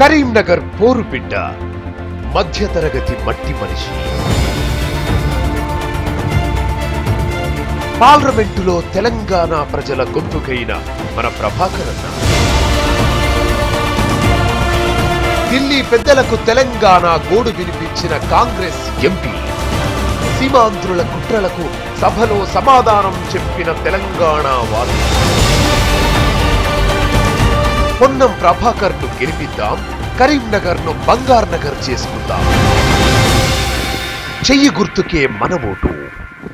కరీంనగర్ పోరు బిడ్డ మధ్యతరగతి మట్టి మనిషి పార్లమెంటులో తెలంగాణ ప్రజల గొంతుకైన మన ప్రభాకరన్న ఢిల్లీ పెద్దలకు తెలంగాణ గోడు వినిపించిన కాంగ్రెస్ ఎంపీ సీమాంధ్రుల కుట్రలకు సభలో సమాధానం చెప్పిన తెలంగాణ వారు పొన్నం ప్రభాకర్ ను గెలిపిద్దాం కరీంనగర్ ను బంగార్ నగర్ చేసుకుందాం చెయ్యి గుర్తుకే మన ఓటు